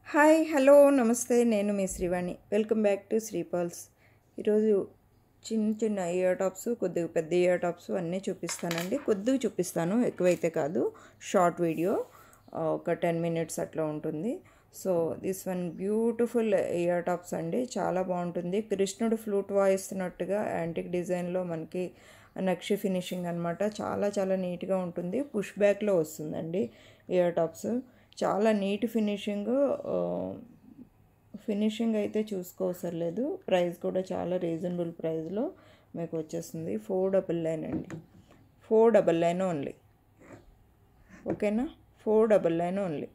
hi hello నమస్తే నేను మీ Srivani welcome back to Sripals ఈరోజు చిన్న చిన్న ఇయర్ టాప్స్ కొద్దిగా పెద్ద ఇయర్ టాప్స్ అన్నీ చూపిస్తానండి కొద్దిగా చూపిస్తాను ఎక్కువైతే కాదు షార్ట్ వీడియో ఆ, ఒక టెన్ మినిట్స్ అట్లా ఉంటుంది so this one beautiful ear tops అండి చాలా బాగుంటుంది కృష్ణుడు ఫ్లూట్ వాయిస్తున్నట్టుగా యాంటిక్ డిజైన్లో మనకి నక్షి ఫినిషింగ్ అనమాట చాలా చాలా నీట్గా ఉంటుంది పుష్ బ్యాక్లో వస్తుందండి ఇయర్ టాప్స్ చాలా నీట్ ఫినిషింగ్ ఫినిషింగ్ అయితే చూసుకోవసరం లేదు ప్రైస్ కూడా చాలా రీజనబుల్ ప్రైస్లో మీకు వచ్చేస్తుంది ఫోర్ డబల్ నైన్ అండి ఫోర్ డబల్ నైన్ ఓన్లీ ఓకేనా four double nine only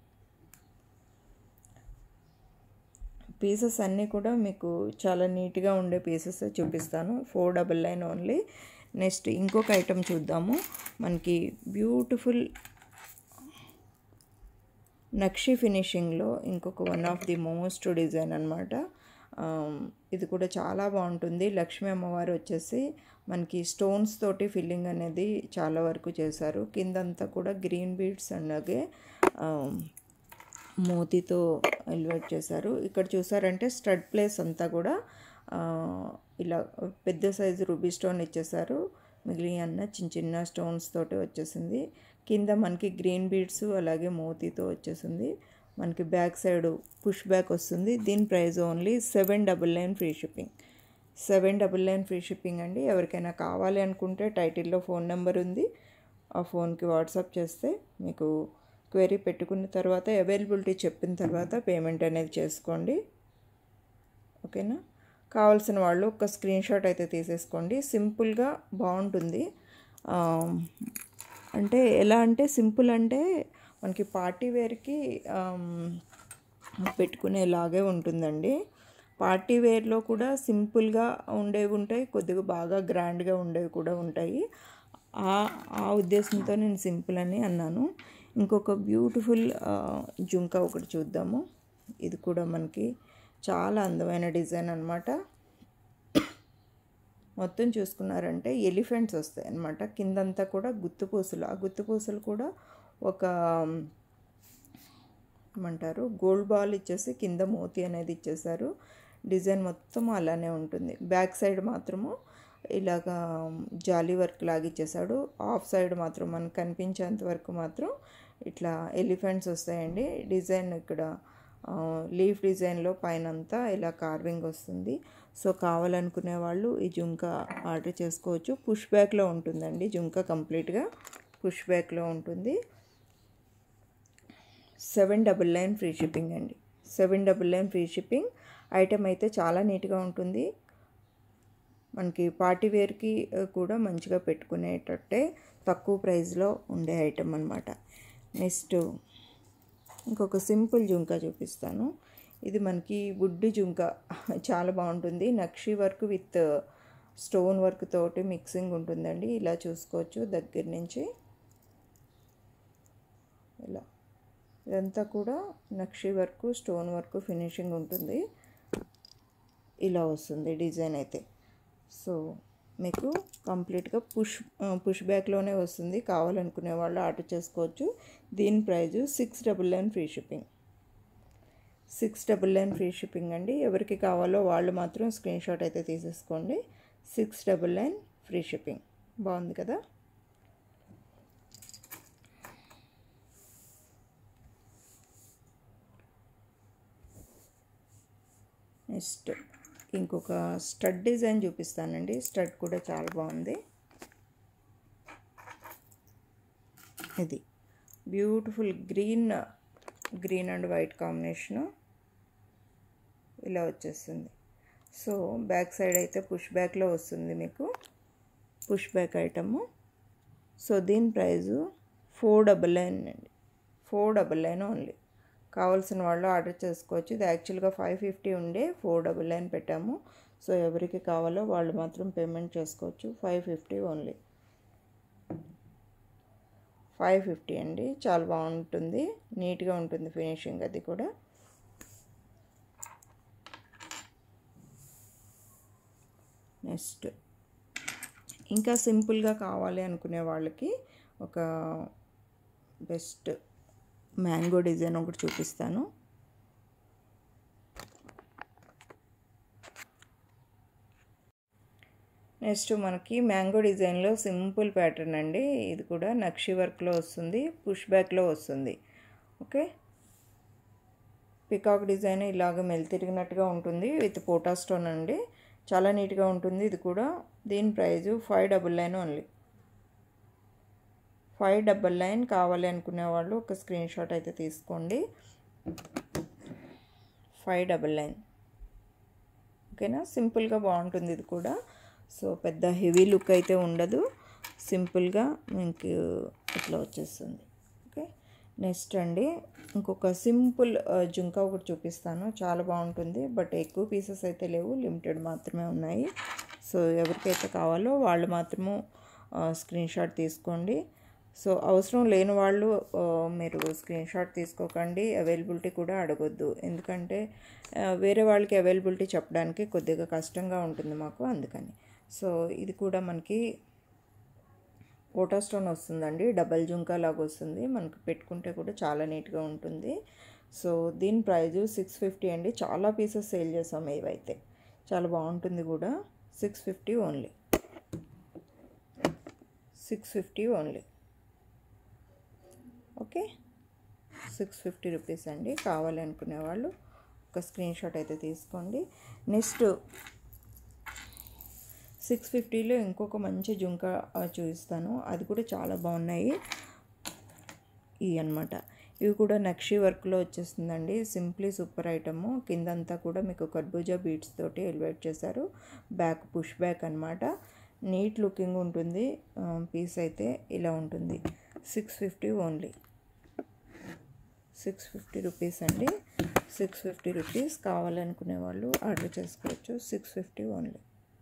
pieces అన్నీ కూడా మీకు చాలా నీట్గా ఉండే పీసెస్ చూపిస్తాను four double nine only next ఇంకొక ఐటెం చూద్దాము మనకి బ్యూటిఫుల్ నక్షి ఫినిషింగ్లో ఇంకొక one of the most design అనమాట ఇది కూడా చాలా బాగుంటుంది లక్ష్మీ అమ్మవారు వచ్చేసి మనకి స్టోన్స్ తోటి ఫిల్లింగ్ అనేది చాలా వరకు చేశారు కిందంతా కూడా గ్రీన్ బీడ్స్ అలాగే మోతీతో ఎలివేట్ చేశారు ఇక్కడ చూసారంటే స్టడ్ ప్లేస్ అంతా కూడా ఆ, ఇలా పెద్ద సైజు రూబీ స్టోన్ ఇచ్చేసారు మిగిలిన అన్న చిన్న చిన్న స్టోన్స్ తోటి వచ్చేసింది కింద మనకి గ్రీన్ బీడ్స్ అలాగే మోతీతో వచ్చేసింది మనకి బ్యాక్ సైడ్ పుష్ బ్యాక్ వస్తుంది దీని price only seven double nine free shipping seven double nine free shipping అండి ఎవరికైనా కావాలి అనుకుంటే టైటిల్లో ఫోన్ నెంబర్ ఉంది ఆ ఫోన్కి వాట్సాప్ చేస్తే మీకు క్వెరీ పెట్టుకున్న తర్వాత అవైలబిలిటీ చెప్పిన తర్వాత పేమెంట్ అనేది చేసుకోండి ఓకేనా కావాల్సిన వాళ్ళు ఒక స్క్రీన్ షాట్ అయితే తీసేసుకోండి సింపుల్గా బాగుంటుంది ఆ, అంటే ఎలా అంటే సింపుల్ అంటే మనకి పార్టీ వేర్కి ఆమ్, పెట్టుకునేలాగే ఉంటుందండి పార్టీ వేర్లో కూడా సింపుల్గా ఉండేవి ఉంటాయి కొద్దిగా బాగా గ్రాండ్గా ఉండేవి కూడా ఉంటాయి ఆ ఆ ఉద్దేశంతో నేను సింపుల్ అని అన్నాను ఇంకొక బ్యూటిఫుల్ జుంకా ఒకటి చూద్దాము ఇది కూడా మనకి చాలా అందమైన డిజైన్ అనమాట మొత్తం చూసుకున్నారంటే ఎలిఫెంట్స్ వస్తాయి అన్నమాట కిందంతా కూడా గుత్తుపూసలు ఆ గుత్తుపూసలు కూడా ఒక ఏమంటారు గోల్డ్ బాల్ ఇచ్చేసి కింద మోతి అనేది ఇచ్చేసారు డిజైన్ మొత్తం అలానే ఉంటుంది బ్యాక్ సైడ్ మాత్రము ఇలాగా జాలీ వర్క్ లాగా ఇచ్చేసాడు ఆఫ్ సైడ్ మాత్రం మనకు కనిపించేంత వరకు మాత్రం ఇట్లా ఎలిఫెంట్స్ వస్తాయండి డిజైన్ ఇక్కడ ఆ, లీఫ్ డిజైన్లో పైన అంతా ఇలా కార్వింగ్ వస్తుంది సో కావాలనుకునే వాళ్ళు ఈ జుంకా ఆర్డర్ చేసుకోవచ్చు పుష్ బ్యాక్లో ఉంటుందండి జుంకా కంప్లీట్గా పుష్ బ్యాక్లో ఉంటుంది seven double nine free shipping అండి seven double nine free shipping item అయితే చాలా నీట్గా ఉంటుంది మనకి పార్టీ వేర్కి ఆ, కూడా మంచిగా పెట్టుకునేటట్టే తక్కువ ప్రైస్లో ఉండే ఐటెం అనమాట నెక్స్ట్ ఇంకొక సింపుల్ జుంకా చూపిస్తాను ఇది మనకి వుడ్ జుంకా చాలా బాగుంటుంది nakshi work with stone work తోటి మిక్సింగ్ ఉంటుందండి ఇలా చూసుకోవచ్చు దగ్గర నుంచి ఇలా ఇదంతా కూడా nakshi work stone work finishing ఉంటుంది ఇలా వస్తుంది డిజైన్ అయితే సో మీకు కంప్లీట్గా పుష్ పుష్ బ్యాక్లోనే వస్తుంది కావాలనుకునే వాళ్ళు ఆర్డర్ చేసుకోవచ్చు దీని price six double nine free shipping six double nine free shipping అండి ఎవరికి కావాలో వాళ్ళు మాత్రం స్క్రీన్ షాట్ అయితే తీసేసుకోండి six double nine free shipping బాగుంది కదా నెక్స్ట్ ఇంకొక స్టడ్ డిజైన్ చూపిస్తానండి స్టడ్ కూడా చాలా బాగుంది ఇది beautiful green green and white combination ఇలా వచ్చేస్తుంది సో బ్యాక్ సైడ్ అయితే పుష్ బ్యాక్లో వస్తుంది మీకు పుష్ బ్యాక్ ఐటము సో దీని ప్రైజు ఫోర్ డబల్ నైన్ అండి ఫోర్ డబల్ నైన్ ఓన్లీ కావాల్సిన వాళ్ళు ఆర్డర్ చేసుకోవచ్చు ఇది యాక్చువల్గా ఫైవ్ ఫిఫ్టీ ఉండే ఫోర్ డబల్ నైన్ పెట్టాము సో ఎవరికి కావాలో వాళ్ళు మాత్రం పేమెంట్ చేసుకోవచ్చు five fifty only five fifty అండి చాలా బాగుంటుంది నీట్గా ఉంటుంది ఫినిషింగ్ అది కూడా నెక్స్ట్ ఇంకా సింపుల్గా కావాలి అనుకునే వాళ్ళకి ఒక బెస్ట్ మ్యాంగో డిజైన్ ఒకటి చూపిస్తాను నెక్స్ట్ మనకి మ్యాంగో డిజైన్లో సింపుల్ ప్యాటర్న్ అండి ఇది కూడా నక్షి వర్క్లో వస్తుంది పుష్ బ్యాక్లో వస్తుంది ఓకే పికాక్ డిజైన్ ఇలాగ మెల్ తిరిగినట్టుగా ఉంటుంది విత్ పోటా స్టోన్ అండి చాలా నీట్గా ఉంటుంది ఇది కూడా దీని price five double nine only five double nine కావాలి అనుకునే వాళ్ళు ఒక స్క్రీన్ షాట్ అయితే తీసుకోండి ఫైవ్ డబల్ నైన్ ఓకేనా సింపుల్గా బాగుంటుంది ఇది కూడా సో పెద్ద హెవీ లుక్ అయితే ఉండదు సింపుల్గా మీకు ఇట్లా వచ్చేస్తుంది ఓకే నెక్స్ట్ అండి ఇంకొక సింపుల్ జుంకా ఒకటి చూపిస్తాను చాలా బాగుంటుంది బట్ ఎక్కువ పీసెస్ అయితే లేవు లిమిటెడ్ మాత్రమే ఉన్నాయి సో ఎవరికైతే కావాలో వాళ్ళు మాత్రము స్క్రీన్ షాట్ తీసుకోండి సో అవసరం లేని వాళ్ళు మీరు స్క్రీన్ షాట్ తీసుకోకండి అవైలబిలిటీ కూడా అడగొద్దు ఎందుకంటే వేరే వాళ్ళకి అవైలబిలిటీ చెప్పడానికి కొద్దిగా కష్టంగా ఉంటుంది మాకు అందుకని సో ఇది కూడా మనకి ఓటా స్టోన్ వస్తుందండి డబల్ జుంకా లాగా వస్తుంది మనకు పెట్టుకుంటే కూడా చాలా నీట్గా ఉంటుంది సో దీని ప్రైజు సిక్స్ ఫిఫ్టీ అండి చాలా పీసెస్ సేల్ చేసాం ఇవైతే చాలా బాగుంటుంది కూడా six fifty only six fifty only okay six fifty rupees అండి కావాలి అనుకునే వాళ్ళు ఒక స్క్రీన్ షాట్ అయితే తీసుకోండి నెక్స్ట్ సిక్స్ ఫిఫ్టీలో ఇంకొక మంచి జుంకా చూపిస్తాను అది కూడా చాలా బాగున్నాయి ఇవి అనమాట ఇవి కూడా నక్షి వర్క్లో వచ్చేస్తుందండి సింప్లీ సూపర్ ఐటము కిందంతా కూడా మీకు కర్బూజా బీట్స్ తోటి ఎలివేట్ చేశారు బ్యాక్ పుష్ బ్యాక్ అనమాట నీట్ లుకింగ్ ఉంటుంది పీస్ అయితే ఇలా ఉంటుంది six fifty only six fifty rupees అండి సిక్స్ ఫిఫ్టీ రూపీస్ కావాలనుకునే వాళ్ళు ఆర్డర్ చేసుకోవచ్చు six fifty only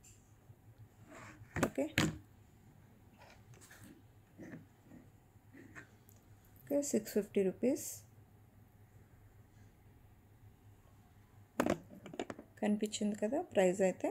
okay okay six fifty rupees కనిపించింది కదా ప్రైస్ అయితే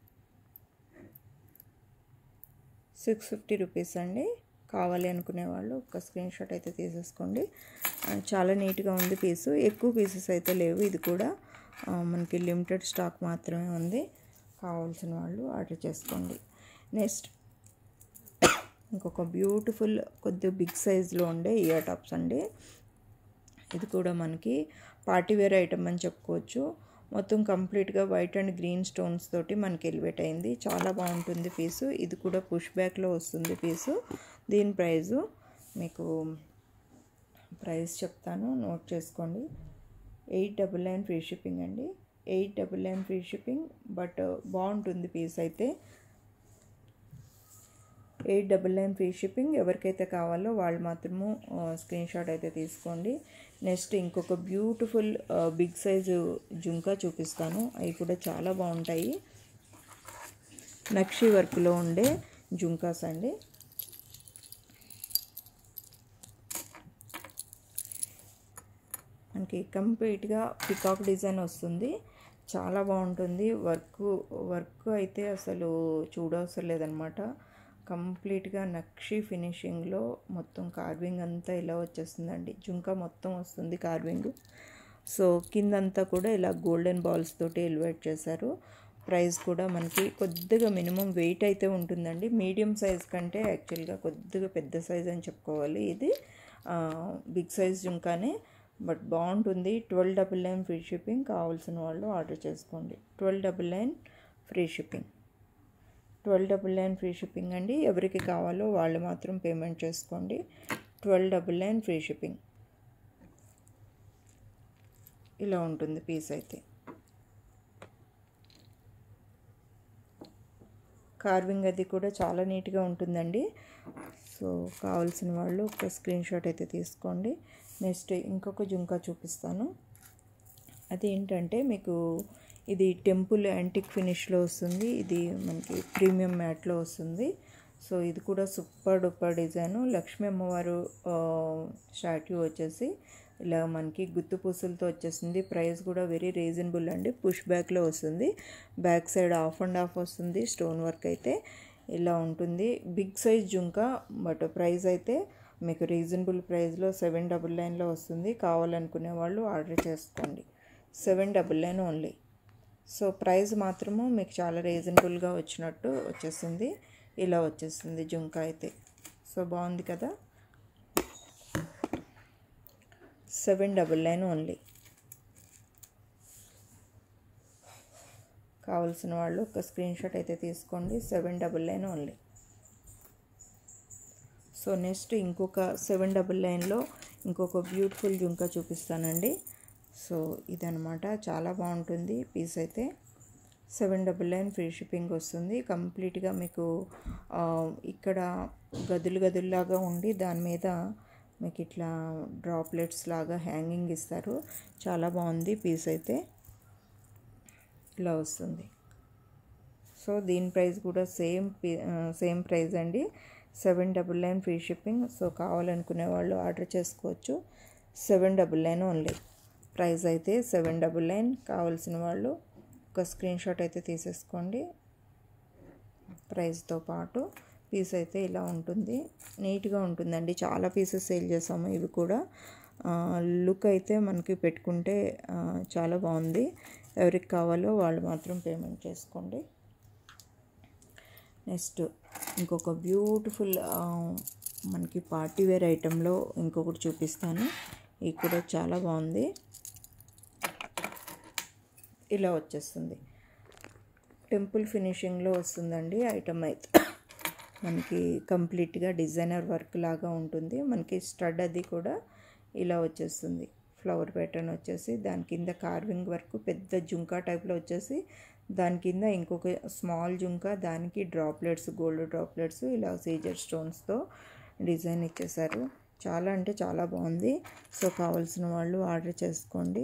సిక్స్ ఫిఫ్టీ రూపీస్ అండి కావాలి అనుకునే వాళ్ళు ఒక స్క్రీన్ షాట్ అయితే తీసేసుకోండి చాలా నీట్గా ఉంది పీసు ఎక్కువ పీసెస్ అయితే లేవు ఇది కూడా మనకి లిమిటెడ్ స్టాక్ మాత్రమే ఉంది కావాల్సిన వాళ్ళు ఆర్డర్ చేసుకోండి నెక్స్ట్ ఇంకొక బ్యూటిఫుల్ కొద్దిగా బిగ్ సైజులో ఉండే ఇయర్ టాప్స్ అండి ఇది కూడా మనకి పార్టీవేర్ ఐటమ్ అని చెప్పుకోవచ్చు మొత్తం కంప్లీట్గా వైట్ అండ్ గ్రీన్ స్టోన్స్ తోటి మనకి ఎలివేట్ అయింది చాలా బాగుంటుంది పీసు ఇది కూడా పుష్ బ్యాక్లో వస్తుంది పీసు దీని ప్రైజు మీకు ప్రైస్ చెప్తాను నోట్ చేసుకోండి eight double nine free shipping అండి eight double nine free shipping but బాగుంటుంది పీస్ అయితే eight double nine free shipping ఎవరికైతే కావాలో వాళ్ళు మాత్రము స్క్రీన్ షాట్ అయితే తీసుకోండి నెక్స్ట్ ఇంకొక బ్యూటిఫుల్ బిగ్ సైజు జుంకా చూపిస్తాను అవి కూడా చాలా బాగుంటాయి నక్షి వర్క్లో ఉండే జుంకాస్ అండి మనకి కంప్లీట్గా పికాక్ డిజైన్ వస్తుంది చాలా బాగుంటుంది వర్క్ వర్క్ అయితే అసలు చూడవసరం లేదనమాట కంప్లీట్గా నక్షి ఫినిషింగ్లో మొత్తం కార్వింగ్ అంతా ఇలా వచ్చేస్తుందండి జుంకా మొత్తం వస్తుంది కార్వింగ్ సో కిందంతా కూడా ఇలా గోల్డెన్ బాల్స్ తోటి ఎలివేట్ చేశారు ప్రైస్ కూడా మనకి కొద్దిగా మినిమం వెయిట్ అయితే ఉంటుందండి మీడియం సైజ్ కంటే యాక్చువల్గా కొద్దిగా పెద్ద సైజ్ అని చెప్పుకోవాలి ఇది బిగ్ సైజ్ జుంకానే బట్ బాగుంటుంది twelve double nine free shipping కావాల్సిన వాళ్ళు ఆర్డర్ చేసుకోండి twelve double nine free shipping twelve double nine free shipping అండి ఎవరికి కావాలో వాళ్ళు మాత్రం పేమెంట్ చేసుకోండి twelve double nine free shipping ఇలా ఉంటుంది పీస్ అయితే కార్వింగ్ అది కూడా చాలా నీట్గా ఉంటుందండి సో కావాల్సిన వాళ్ళు ఒక స్క్రీన్ షాట్ అయితే తీసుకోండి నెక్స్ట్ ఇంకొక జుంకా చూపిస్తాను అదేంటంటే మీకు ఇది టెంపుల్ యాంటిక్ ఫినిష్లో వస్తుంది ఇది మనకి ప్రీమియం మ్యాట్లో వస్తుంది సో ఇది కూడా సూపర్ డూపర్ డిజైను లక్ష్మీ అమ్మవారు స్టాట్యూ వచ్చేసి ఇలా మనకి గుత్తు పూసలతో వచ్చేసింది ప్రైస్ కూడా వెరీ రీజనబుల్ అండి పుష్ బ్యాక్లో వస్తుంది back side off and off వస్తుంది స్టోన్ వర్క్ అయితే ఇలా ఉంటుంది big size jhumka but price అయితే మీకు రీజనబుల్ ప్రైస్లో సెవెన్ డబుల్ నైన్లో వస్తుంది కావాలనుకునే వాళ్ళు ఆర్డర్ చేసుకోండి seven double nine only so price మాత్రము మీకు చాలా రీజనబుల్గా వచ్చినట్టు వచ్చేసింది ఇలా వచ్చేసింది జుంకా అయితే సో బాగుంది కదా సెవెన్ డబుల్ నైన్ ఓన్లీ కావాల్సిన వాళ్ళు ఒక స్క్రీన్ షాట్ అయితే తీసుకోండి seven double nine only so next ఇంకొక సెవెన్ డబుల్ నైన్లో ఇంకొక బ్యూటిఫుల్ జుంకా చూపిస్తానండి సో ఇదనమాట చాలా బాగుంటుంది పీస్ అయితే seven double nine free shipping వస్తుంది కంప్లీట్గా మీకు ఇక్కడ గదులు గదుల్లాగా ఉండి దాని మీద మీకు ఇట్లా డ్రాప్లెట్స్ లాగా హ్యాంగింగ్ ఇస్తారు చాలా బాగుంది పీస్ అయితే ఇలా వస్తుంది సో దీని ప్రైస్ కూడా సేమ్ సేమ్ ప్రైస్ అండి seven double nine free shipping so కావాలనుకునే వాళ్ళు ఆర్డర్ చేసుకోవచ్చు seven double nine only price అయితే సెవెన్ డబుల్ నైన్ కావాల్సిన వాళ్ళు ఒక స్క్రీన్ షాట్ అయితే తీసేసుకోండి ప్రైస్తో పాటు పీస్ అయితే ఇలా ఉంటుంది నీట్గా ఉంటుందండి చాలా పీసెస్ సేల్ చేసాము ఇవి కూడా లుక్ అయితే మనకి పెట్టుకుంటే చాలా బాగుంది ఎవరికి కావాలో వాళ్ళు మాత్రం పేమెంట్ చేసుకోండి నెక్స్ట్ ఇంకొక బ్యూటిఫుల్ మనకి పార్టీ వేర్ ఐటెంలో ఇంకొకటి చూపిస్తాను ఇది కూడా చాలా బాగుంది ఇలా వచ్చేస్తుంది టెంపుల్ ఫినిషింగ్లో వస్తుందండి ఐటమ్ అయితే మనకి కంప్లీట్గా డిజైనర్ వర్క్ లాగా ఉంటుంది మనకి స్టడ్ అది కూడా ఇలా వచ్చేస్తుంది ఫ్లవర్ ప్యాటర్న్ వచ్చేసి దాని కింద కార్వింగ్ వర్క్ పెద్ద జుంకా టైప్లో వచ్చేసి దాని కింద ఇంకొక స్మాల్ జుంకా దానికి డ్రాప్లెట్స్ గోల్డ్ డ్రాప్లెట్స్ ఇలా సీజర్ స్టోన్స్తో డిజైన్ ఇచ్చేసారు చాలా అంటే చాలా బాగుంది సో కావాల్సిన వాళ్ళు ఆర్డర్ చేసుకోండి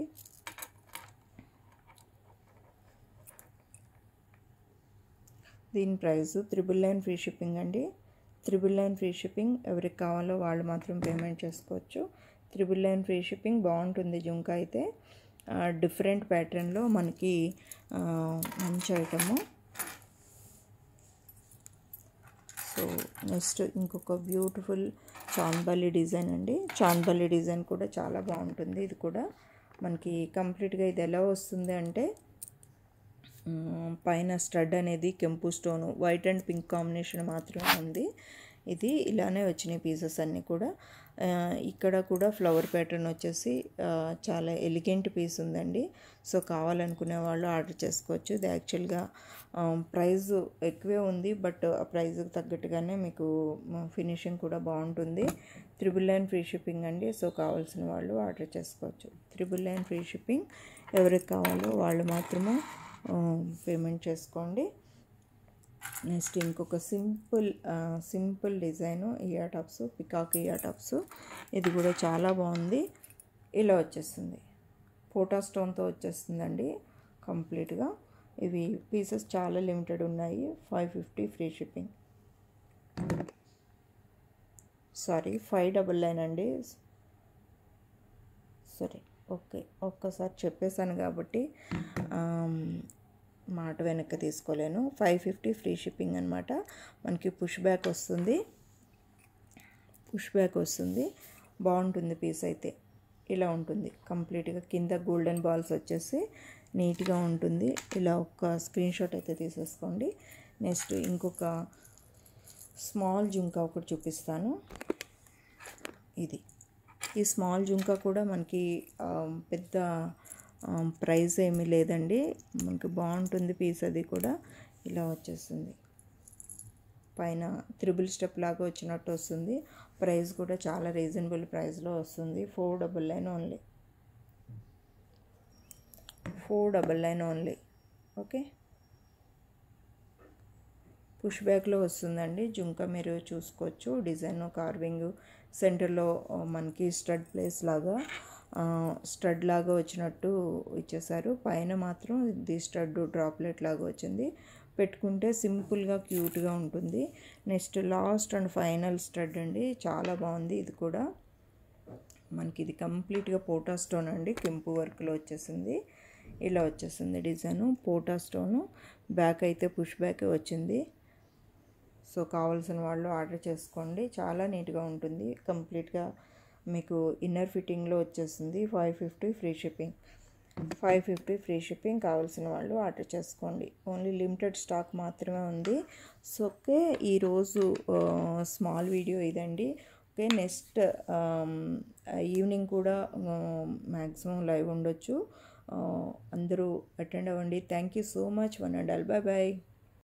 దీని price triple nine free shipping అండి త్రిబుల్ నైన్ ఫ్రీ షిప్పింగ్ ఎవరికి కావాలో వాళ్ళు మాత్రం పేమెంట్ చేసుకోవచ్చు త్రిబుల్ నైన్ ఫ్రీ షిప్పింగ్ బాగుంటుంది జుంకా అయితే డిఫరెంట్ ప్యాటర్న్లో మనకి మంచి ఐటము సో నెక్స్ట్ ఇంకొక బ్యూటిఫుల్ చాందబల్లి డిజైన్ అండి చాందబల్లి డిజైన్ కూడా చాలా బాగుంటుంది ఇది కూడా మనకి కంప్లీట్గా ఇది ఎలా వస్తుంది అంటే పైన స్టడ్ అనేది కెంపు stone white and pink combination మాత్రమే ఉంది ఇది ఇలానే వచ్చినాయి పీసెస్ అన్నీ కూడా ఇక్కడ కూడా ఫ్లవర్ ప్యాటర్న్ వచ్చేసి చాలా ఎలిగెంట్ పీస్ ఉందండి సో కావాలనుకునే వాళ్ళు ఆర్డర్ చేసుకోవచ్చు ఇది యాక్చువల్గా ప్రైస్ ఎక్కువే ఉంది బట్ ఆ ప్రైస్కి తగ్గట్టుగానే మీకు ఫినిషింగ్ కూడా బాగుంటుంది త్రిబుల్ నైన్ ఫ్రీ షిప్పింగ్ అండి సో కావాల్సిన వాళ్ళు ఆర్డర్ చేసుకోవచ్చు త్రిబుల్ నైన్ ఫ్రీ షిప్పింగ్ ఎవరికి కావాలో వాళ్ళు మాత్రమే పేమెంట్ చేసుకోండి నెక్స్ట్ ఇంకొక simple simple design ear tops peacock ear tops ఇది కూడా చాలా బాగుంది ఇలా వచ్చేస్తుంది ఫోటో స్టోన్తో వచ్చేస్తుందండి కంప్లీట్గా ఇవి పీసెస్ చాలా లిమిటెడ్ ఉన్నాయి five fifty free shipping sorry five double nine అండి సరే ఓకే ఒక్కసారి చెప్పేశాను కాబట్టి మాట వెనక్కి తీసుకోలేను ఫైవ్ ఫిఫ్టీ ఫ్రీ షిప్పింగ్ అనమాట మనకి పుష్ బ్యాక్ వస్తుంది పుష్ బ్యాక్ వస్తుంది బాగుంటుంది పీస్ అయితే ఇలా ఉంటుంది కంప్లీట్గా కింద గోల్డెన్ బాల్స్ వచ్చేసి నీట్గా ఉంటుంది ఇలా ఒక స్క్రీన్ షాట్ అయితే తీసేసుకోండి నెక్స్ట్ ఇంకొక స్మాల్ జుంకా ఒకటి చూపిస్తాను ఇది ఈ స్మాల్ జుంకా కూడా మనకి పెద్ద ప్రైస్ ఏమీ లేదండి మనకి బాగుంటుంది పీస్ అది కూడా ఇలా వచ్చేస్తుంది పైన త్రిబుల్ స్టెప్ లాగా వచ్చినట్టు వస్తుంది ప్రైస్ కూడా చాలా రీజనబుల్ ప్రైస్లో వస్తుంది four double nine only four double nine only okay push బ్యాక్లో వస్తుందండి జుంకా మీరు చూసుకోవచ్చు డిజైన్ కార్వింగ్ సెంటర్లో మనకి స్టడ్ ప్లేస్ లాగా స్టడ్ లాగా వచ్చినట్టు ఇచ్చేసారు పైన మాత్రం ఇది స్టడ్ డ్రాప్లెట్ లాగా వచ్చింది పెట్టుకుంటే సింపుల్గా క్యూట్గా ఉంటుంది next last and final stud అండి చాలా బాగుంది ఇది కూడా మనకి ఇది కంప్లీట్గా పోటా స్టోన్ అండి కెంపు వర్క్లో వచ్చేసింది ఇలా వచ్చేసింది డిజైను పోటా స్టోను బ్యాక్ అయితే పుష్ బ్యాక్ వచ్చింది సో కావాల్సిన వాళ్ళు ఆర్డర్ చేసుకోండి చాలా నీట్గా ఉంటుంది కంప్లీట్గా మీకు ఇన్నర్ ఫిట్టింగ్లో వచ్చేసింది five fifty free shipping five fifty free shipping కావాల్సిన వాళ్ళు ఆర్డర్ చేసుకోండి ఓన్లీ లిమిటెడ్ స్టాక్ మాత్రమే ఉంది సో ఓకే ఈరోజు స్మాల్ వీడియో ఇదండి ఓకే నెక్స్ట్ ఈవినింగ్ కూడా మ్యాక్సిమం లైవ్ ఉండొచ్చు అందరూ అటెండ్ అవ్వండి thank you so much one and all bye bye